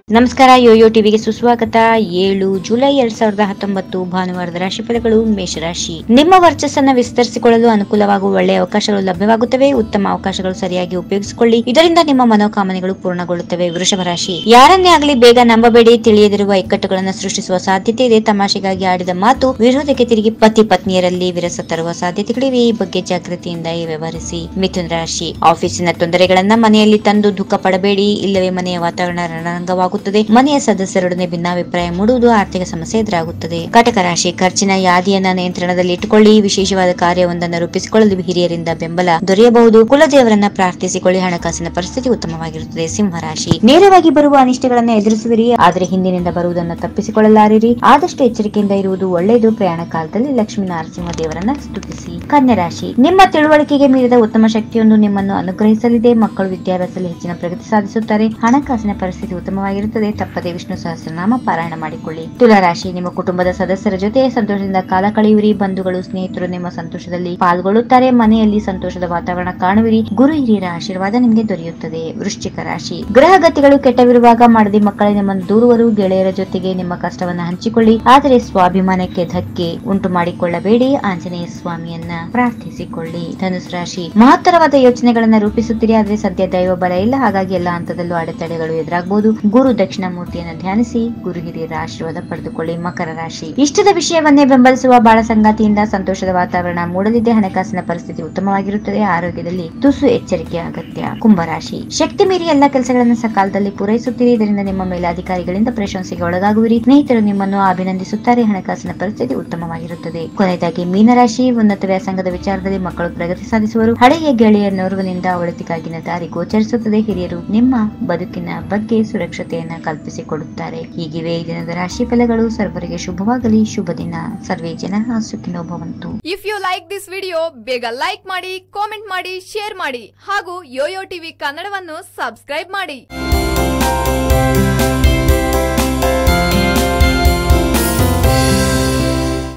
ನಮಸ್ಕಾರ ಯೋಯೋ ಟಿವಿಗೆ ಸುಸ್ವಾಗತ ಏಳು ಜುಲೈ ಎರಡ್ ಸಾವಿರದ ಹತ್ತೊಂಬತ್ತು ಭಾನುವಾರದ ರಾಶಿ ಫಲಗಳು ಮೇಷರಾಶಿ ನಿಮ್ಮ ವರ್ಚಸ್ಸನ್ನ ವಿಸ್ತರಿಸಿಕೊಳ್ಳಲು ಅನುಕೂಲವಾಗುವ ಒಳ್ಳೆಯ ಅವಕಾಶಗಳು ಲಭ್ಯವಾಗುತ್ತವೆ ಉತ್ತಮ ಅವಕಾಶಗಳು ಸರಿಯಾಗಿ ಉಪಯೋಗಿಸಿಕೊಳ್ಳಿ ಇದರಿಂದ ನಿಮ್ಮ ಮನೋಕಾಮನೆಗಳು ಪೂರ್ಣಗೊಳ್ಳುತ್ತವೆ ವೃಷಭ ರಾಶಿ ಯಾರನ್ನೇ ಆಗಲಿ ಬೇಗ ನಂಬಬೇಡಿ ತಿಳಿಯದಿರುವ ಇಕ್ಕಟ್ಟುಗಳನ್ನು ಸೃಷ್ಟಿಸುವ ಸಾಧ್ಯತೆ ಇದೆ ತಮಾಷೆಗಾಗಿ ಆಡಿದ ಮಾತು ವಿರೋಧಕ್ಕೆ ತಿರುಗಿ ಪತಿ ಪತ್ನಿಯರಲ್ಲಿ ವಿರಸ ತರುವ ಸಾಧ್ಯತೆಗಳಿವೆ ಈ ಬಗ್ಗೆ ಜಾಗೃತಿಯಿಂದ ವ್ಯವಹರಿಸಿ ಮಿಥುನ ರಾಶಿ ಆಫೀಸಿನ ತೊಂದರೆಗಳನ್ನ ಮನೆಯಲ್ಲಿ ತಂದು ದುಃಖ ಪಡಬೇಡಿ ಇಲ್ಲವೇ ಮನೆಯ ವಾತಾವರಣ ರಣರಂಗವಾಗುತ್ತದೆ ಮನೆಯ ಸದಸ್ಯರೊಡನೆ ಭಿನ್ನಾಭಿಪ್ರಾಯ ಮೂಡುವುದು ಆರ್ಥಿಕ ಸಮಸ್ಯೆ ಎದುರಾಗುತ್ತದೆ ಕಟಕ ರಾಶಿ ಖರ್ಚಿನ ಯಾದಿಯನ್ನ ನಿಯಂತ್ರಣದಲ್ಲಿ ಇಟ್ಟುಕೊಳ್ಳಿ ವಿಶೇಷವಾದ ಕಾರ್ಯವೊಂದನ್ನು ರೂಪಿಸಿಕೊಳ್ಳಲು ಹಿರಿಯರಿಂದ ಬೆಂಬಲ ದೊರೆಯಬಹುದು ಕುಲದೇವರನ್ನ ಪ್ರಾರ್ಥಿಸಿಕೊಳ್ಳಿ ಹಣಕಾಸಿನ ಪರಿಸ್ಥಿತಿ ಉತ್ತಮವಾಗಿರುತ್ತದೆ ಸಿಂಹರಾಶಿ ನೇರವಾಗಿ ಬರುವ ಅನಿಷ್ಟಗಳನ್ನು ಎದುರಿಸುವಿರಿ ಆದರೆ ಹಿಂದಿನಿಂದ ಬರುವುದನ್ನು ತಪ್ಪಿಸಿಕೊಳ್ಳಲಾರಿರಿ ಆದಷ್ಟು ಎಚ್ಚರಿಕೆಯಿಂದ ಇರುವುದು ಒಳ್ಳೆಯದು ಪ್ರಯಾಣ ಕಾಲದಲ್ಲಿ ಲಕ್ಷ್ಮೀ ನರಸಿಂಹ ದೇವರನ್ನ ಸ್ತುತಿಸಿ ಕನ್ಯಾ ರಾಶಿ ನಿಮ್ಮ ತಿಳುವಳಿಕೆಗೆ ಮೀರಿದ ಉತ್ತಮ ಶಕ್ತಿಯೊಂದು ನಿಮ್ಮನ್ನು ಅನುಗ್ರಹಿಸಲಿದೆ ಮಕ್ಕಳು ವಿದ್ಯಾಭ್ಯಾಸದಲ್ಲಿ ಹೆಚ್ಚಿನ ಪ್ರಗತಿ ಸಾಧಿಸುತ್ತಾರೆ ಹಣಕಾಸಿನ ಪರಿಸ್ಥಿತಿ ಉತ್ತಮವಾಗಿರುತ್ತದೆ ತಪ್ಪದೆ ವಿಷ್ಣು ಸಹಸ್ರನಾಮ ಪಾರಾಯಣ ಮಾಡಿಕೊಳ್ಳಿ ತುಲಾರಾಶಿ ನಿಮ್ಮ ಕುಟುಂಬದ ಸದಸ್ಯರ ಜೊತೆ ಸಂತೋಷದಿಂದ ಕಾಲ ಕಳೆಯುವಿರಿ ಬಂಧುಗಳು ಸ್ನೇಹಿತರು ನಿಮ್ಮ ಸಂತೋಷದಲ್ಲಿ ಪಾಲ್ಗೊಳ್ಳುತ್ತಾರೆ ಮನೆಯಲ್ಲಿ ಸಂತೋಷದ ವಾತಾವರಣ ಕಾಣುವಿರಿ ಗುರು ಹಿರಿಯರ ಆಶೀರ್ವಾದ ನಿಮಗೆ ದೊರೆಯುತ್ತದೆ ವೃಶ್ಚಿಕ ರಾಶಿ ಗ್ರಹಗತಿಗಳು ಕೆಟ್ಟವಿರುವಾಗ ಮಾಡದಿ ಮಕ್ಕಳೇ ನಿಮ್ಮನ್ನು ದೂರುವರು ಗೆಳೆಯರ ಜೊತೆಗೆ ನಿಮ್ಮ ಕಷ್ಟವನ್ನ ಹಂಚಿಕೊಳ್ಳಿ ಆದರೆ ಸ್ವಾಭಿಮಾನಕ್ಕೆ ಧಕ್ಕೆ ಉಂಟು ಮಾಡಿಕೊಳ್ಳಬೇಡಿ ಆಂಜನೇಯ ಸ್ವಾಮಿಯನ್ನ ಪ್ರಾರ್ಥಿಸಿಕೊಳ್ಳಿ ಧನುಸ್ ರಾಶಿ ಮಹತ್ತರವಾದ ಯೋಚನೆಗಳನ್ನ ರೂಪಿಸುತ್ತೀರಿ ಆದ್ರೆ ಸದ್ಯ ದೈವ ಬಲ ಇಲ್ಲ ಹಾಗಾಗಿ ಎಲ್ಲ ಹಂತದಲ್ಲೂ ಅಡೆತಡೆಗಳು ಎದುರಾಗಬಹುದು ಗುರು ದಕ್ಷಿಣಾಮೂರ್ತಿಯನ್ನು ಧ್ಯಾನಿಸಿ ಗುರು ಹಿರಿಯರ ಆಶೀರ್ವಾದ ಪಡೆದುಕೊಳ್ಳಿ ಮಕರ ರಾಶಿ ಇಷ್ಟದ ವಿಷಯವನ್ನೇ ಬೆಂಬಲಿಸುವ ಬಾಳ ಸಂಗಾತಿಯಿಂದ ಸಂತೋಷದ ವಾತಾವರಣ ಮೂಡಲಿದೆ ಹಣಕಾಸಿನ ಪರಿಸ್ಥಿತಿ ಉತ್ತಮವಾಗಿರುತ್ತದೆ ಆರೋಗ್ಯದಲ್ಲಿ ತುಸು ಎಚ್ಚರಿಕೆ ಅಗತ್ಯ ಕುಂಭರಾಶಿ ಶಕ್ತಿ ಮೀರಿ ಎಲ್ಲ ಕೆಲಸಗಳನ್ನು ಸಕಾಲದಲ್ಲಿ ಪೂರೈಸುತ್ತೀರಿ ಇದರಿಂದ ನಿಮ್ಮ ಮೇಲೆ ಅಧಿಕಾರಿಗಳಿಂದ ಪ್ರಶಂಸೆಗೆ ಒಳಗಾಗುವಿರಿ ಸ್ನೇಹಿತರು ನಿಮ್ಮನ್ನು ಅಭಿನಂದಿಸುತ್ತಾರೆ ಹಣಕಾಸಿನ ಪರಿಸ್ಥಿತಿ ಉತ್ತಮವಾಗಿರುತ್ತದೆ ಕೊನೆಯದಾಗಿ ಮೀನರಾಶಿ ಉನ್ನತ ವ್ಯಾಸಂಗದ ವಿಚಾರದಲ್ಲಿ ಮಕ್ಕಳು ಪ್ರಗತಿ ಸಾಧಿಸುವರು ಹಳೆಯ ಗೆಳೆಯ ನೋರ್ವನಿಂದ ಒಳಿತಿಗಾಗಿನ ದಾರಿ ಗೋಚರಿಸುತ್ತದೆ ಹಿರಿಯರು ನಿಮ್ಮ ಬದುಕಿನ ಬಗ್ಗೆ ಸುರಕ್ಷತೆಯನ್ನ ಕಲ್ಪಿಸಿಕೊಡುತ್ತಾರೆ ಹೀಗಿವೆ ಈ ದಿನದ ರಾಶಿ ಫಲಗಳು ಸರ್ವರಿಗೆ ಶುಭವಾಗಲಿ ಶುಭ ದಿನ ಸರ್ವೇ ಜನ ಸುಖಿನೋ ಭವಂತು if you like this video ಬೇಗ ಲೈಕ್ ಮಾಡಿ ಕಾಮೆಂಟ್ ಮಾಡಿ ಶೇರ್ ಮಾಡಿ ಹಾಗೂ ಯೋಯೋ ಟಿವಿ ಕನ್ನಡವನ್ನು ಸಬ್ಸ್ಕ್ರೈಬ್ ಮಾಡಿ